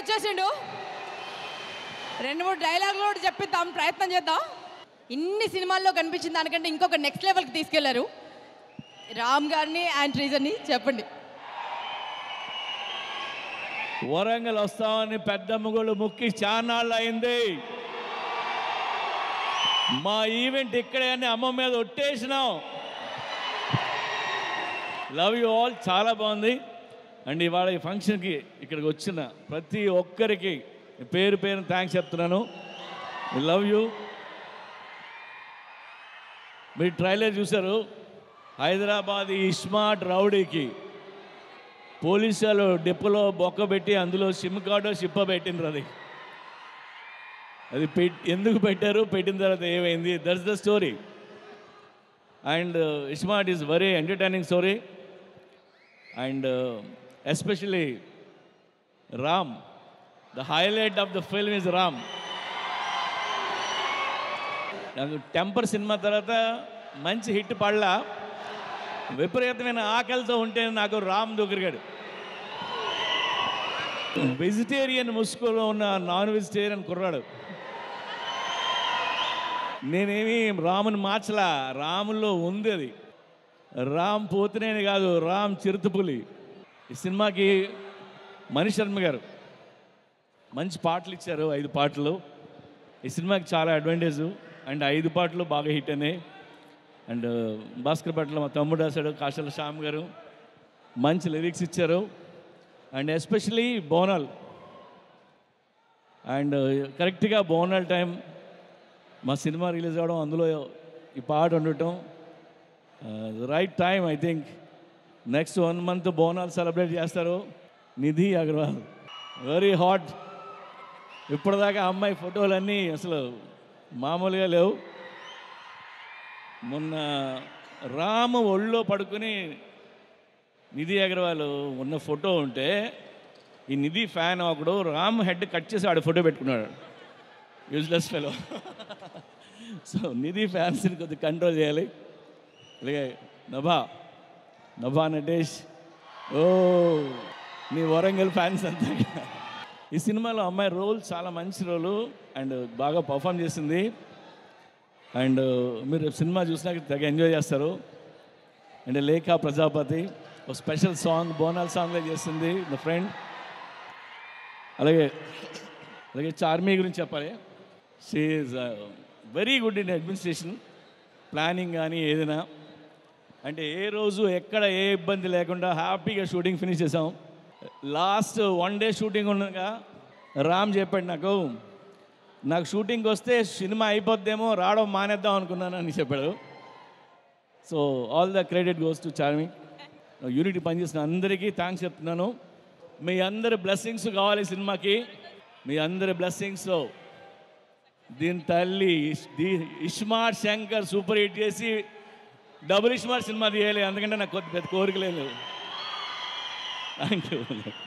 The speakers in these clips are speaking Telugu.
వచ్చేసిండు రెండు మూడు డైలాగులు కూడా చెప్పిద్దాం ప్రయత్నం చేద్దాం ఇన్ని సినిమాల్లో కనిపించిన దానికంటే ఇంకొక నెక్స్ట్ లెవెల్కి తీసుకెళ్లారు రామ్ గారిని అండ్ ట్రీజర్ని చెప్పండి వరంగల్ వస్తామని పెద్దమ్మ కూడా ముక్కి చాన్నాళ్ళు అయింది మా ఈవెంట్ ఇక్కడే అని అమ్మ మీద ఒట్టేసినాం లవ్ యూ ఆల్ చాలా బాగుంది అండ్ ఇవాళ ఈ ఫంక్షన్కి ఇక్కడికి వచ్చిన ప్రతి ఒక్కరికి పేరు పేరు థ్యాంక్స్ చెప్తున్నాను లవ్ యూ మీరు ట్రైలర్ చూశారు హైదరాబాద్ ఈ స్మార్ట్ రౌడీకి పోలీసు వాళ్ళు డిపోలో బొక్క పెట్టి అందులో సిమ్ కార్డు షిప్ప పెట్టిండ్రు అది అది పెట్ ఎందుకు పెట్టారు పెట్టిన తర్వాత ఏమైంది that's the story and iSmart is very entertaining story and especially Ram the highlight of the film is Ram నాకు టెంపర్ సినిమా తర్వాత మంచి హిట్ పడలా విపరీతమైన ఆకలితో ఉంటే నాకు రామ్ దొరికాడు వెజిటేరియన్ ముసుగులో ఉన్న నాన్ వెజిటేరియన్ కుర్రాడు నేనేమి రాముని మార్చలా రాముల్లో ఉంది అది రామ్ పోతునేని కాదు రామ్ చిరుతపులి ఈ సినిమాకి మణి శర్మ గారు మంచి పాటలు ఇచ్చారు ఐదు పాటలు ఈ సినిమాకి చాలా అడ్వాంటేజ్ అండ్ ఐదు పాటలు బాగా హిట్ అయినాయి అండ్ భాస్కర్ పట్ల మా తమ్ముడు రాశాడు కాశల శ్యామ్ గారు మంచి లిరిక్స్ ఇచ్చారు అండ్ ఎస్పెషలీ బోనాల్ అండ్ కరెక్ట్గా బోనాల్ టైం మా సినిమా రిలీజ్ అవ్వడం అందులో ఈ పాట ఉండటం right time I think next one month Bonalu celebrate చేస్తారు నిధి అగర్వాల్ వెరీ హాట్ ఇప్పటిదాకా అమ్మాయి ఫోటోలన్నీ అసలు మామూలుగా లేవు మొన్న రాము ఒళ్ళో పడుకుని నిధి అగర్వాల్ ఉన్న ఫోటో ఉంటే ఈ నిధి ఫ్యాన్ ఒకడు రామ్ హెడ్ కట్ చేసి ఆడ ఫోటో పెట్టుకున్నాడు యూజ్లెస్ ఫెలో సో నిధి ఫ్యాన్స్ని కొద్దిగా కంట్రోల్ చేయాలి అలాగే నభా నభా నటేష్ ఓ నీ వరంగల్ ఫ్యాన్స్ అంతా ఈ సినిమాలో అమ్మాయి రోల్ చాలా మంచి రోలు అండ్ బాగా పర్ఫామ్ చేసింది అండ్ మీరు రేపు సినిమా చూసినాక తెగ ఎంజాయ్ చేస్తారు అండ్ లేఖ ప్రజాపతి ఒక స్పెషల్ సాంగ్ బోనాల్ సాంగ్లో చేసింది నా ఫ్రెండ్ అలాగే అలాగే చార్మీ గురించి చెప్పాలి she is very good in administration planning కానీ ఏదైనా అంటే ఏ రోజు ఎక్కడ ఏ ఇబ్బంది లేకుండా హ్యాపీగా షూటింగ్ ఫినిష్ చేసాం లాస్ట్ వన్ డే షూటింగ్ ఉండగా రామ్ చెప్పాడు నాకు నాకు షూటింగ్కి వస్తే సినిమా అయిపోద్దేమో రావడం మానేద్దాం అనుకున్నాను అని చెప్పాడు so all the credit goes to Charmi యూనిటీ పనిచేసిన అందరికీ థ్యాంక్స్ చెప్తున్నాను మీ అందరి బ్లెస్సింగ్స్ కావాలి ఈ సినిమాకి మీ అందరి బ్లెస్సింగ్స్ దీని తల్లి ఇష్- ది- ఇస్మార్ట్ శంకర్ సూపర్ హిట్ చేసి డబుల్ ఇస్మార్ట్ సినిమా తీయాలి అందుకంటే నాకు కొద్ది పెద్ద కోరిక లేదు థ్యాంక్ యూ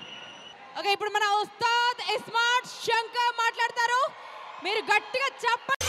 ఓకే ఇప్పుడు మన ఉస్తాద్ ఇస్మార్ట్ శంకర్ మాట్లాడతారు మీరు గట్టిగా చెప్పండి